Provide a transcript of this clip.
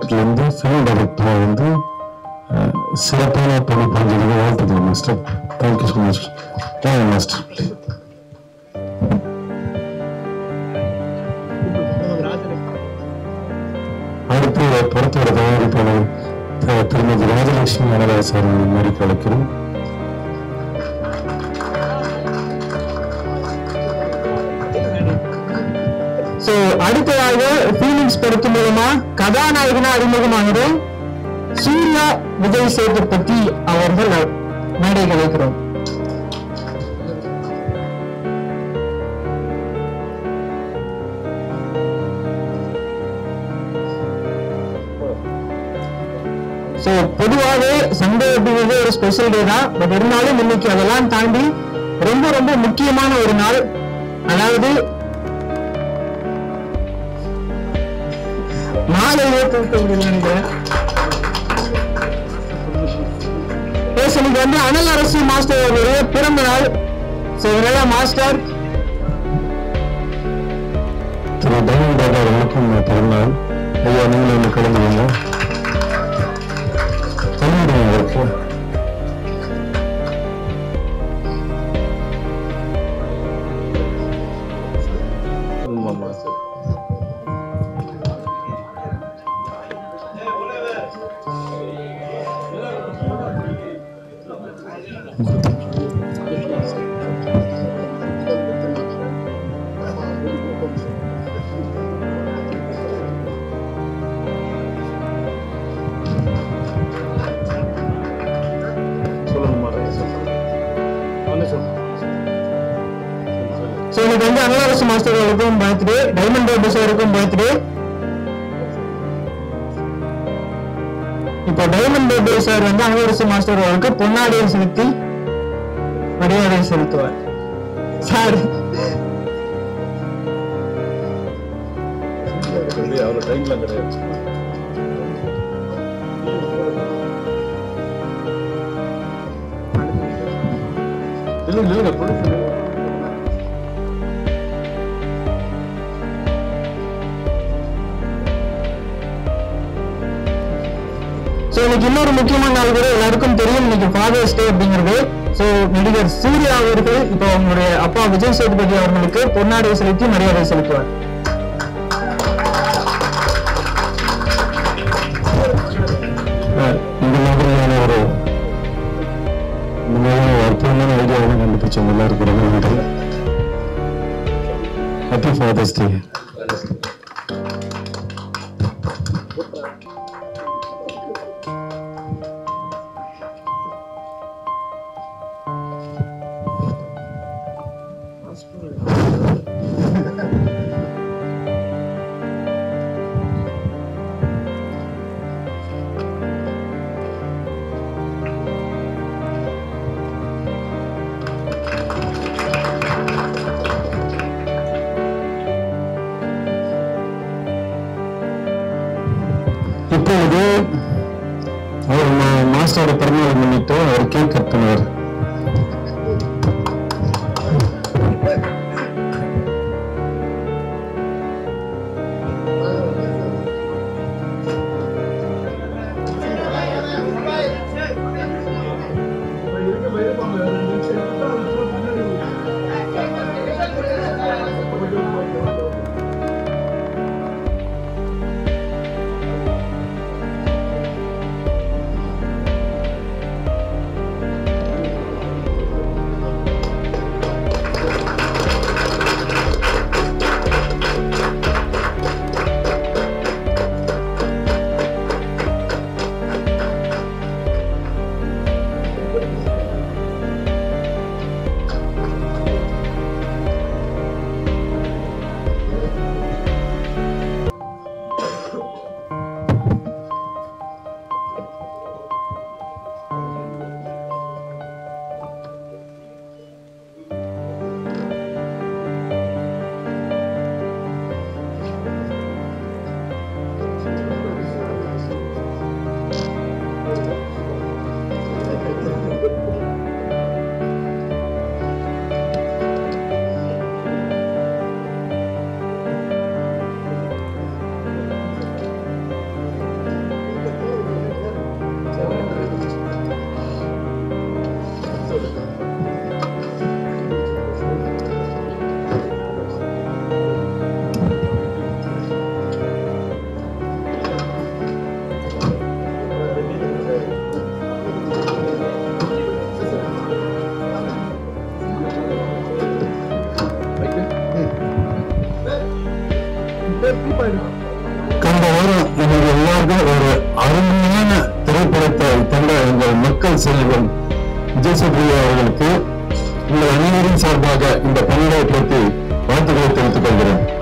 தரப்புலேருந்து film director வந்து அஹ், சிறப்பான பணி புரிஞ்சதுக்கு வாழ்த்துக்கள் master thank you so much thank you master அடுத்து படத்தோட தயாரிப்பாளர் தி- திருமதி ராஜலட்சுமி அனதாசார் மாதிரி அழைக்கிறோம் சோ அடுத்ததாக ஃபீலிங்ஸ் படத்து மூலமா கதாநாயகனா அறிமுகமாகிற சூர்யா விஜய் சேதுபதி அவர்கள் மேடை கலைக்கிறோம் ஸோ பொதுவாகவே சண்டே அப்படிங்கிறது ஒரு ஸ்பெஷல் டே தான் பட் இருந்தாலும் இன்னைக்கு அதெல்லாம் தாண்டி ரொம்ப ரொம்ப முக்கியமான ஒரு நாள் அதாவது மாலை ஏற்றது நினைக்கிறேன் Yes, இன்னைக்கு வந்து அனல் அரசு மாஸ்டர் அவருடைய பிறந்த நாள் ஸோ இதனால மாஸ்டர் திரு டைமண்ட் பாபா அவர்களுக்கும் பிறந்தநாள் ஐயா நீங்களும் வந்து கலந்துக்கோங்க கலந்துடுங்க அவருக்கு ஸோ இன்னைக்கு வந்து அனல் அரசு மாஸ்டர் அவருக்கும் பர்த்டே டைமண்ட் பாபு சாருக்கும் பர்த்டே இப்போ டைமண்ட் பாபு சார் வந்து அனல் அரசு மாஸ்டர் அவருக்கு பொன்னாடியை செலுத்தி மரியாதை செலுத்துவார் சார் அவ்வளோ டைம்லாம் கிடையாது இல்லை இல்லை ப்ரொடியூசர் ஸோ இன்னைக்கு இன்னொரு முக்கியமான நாள் கூட எல்லாருக்கும் தெரியும் இன்னைக்கு ஃபாதர்ஸ் டே அப்படிங்கிறது ஸோ நடிகர் சூர்யா அவர்கள் இப்போ அவங்களுடைய அப்பா விஜய் சேதுபதி அவர்களுக்கு பொன்னாடை செலுத்தி மரியாதை செலுத்துவார் அஹ், இந்த மாதிரியான ஒரு இந்த மாதிரியான ஒரு அற்புதமான ஐடியாவெல்லாம் கண்டுபிடிச்சவங்க எல்லாரும் கூட நன்றி ஹாப்பி ஃபாதர்ஸ் டே இப்பொழுது அவர் மா- மாஸ்டரோட பிறந்தநாள் முன்னிட்டு அவர் கேக் கட் பண்ணுவார் அருமையான திரைப்படத்தை தந்த எங்கள் மக்கள் செல்வம் விஜய் சேதுபதி அவர்களுக்கு உங்கள் அனைவரின் சார்பாக இந்த பணியை பற்றி வாழ்த்துக்களை தெரிவித்துக் கொள்கிறேன்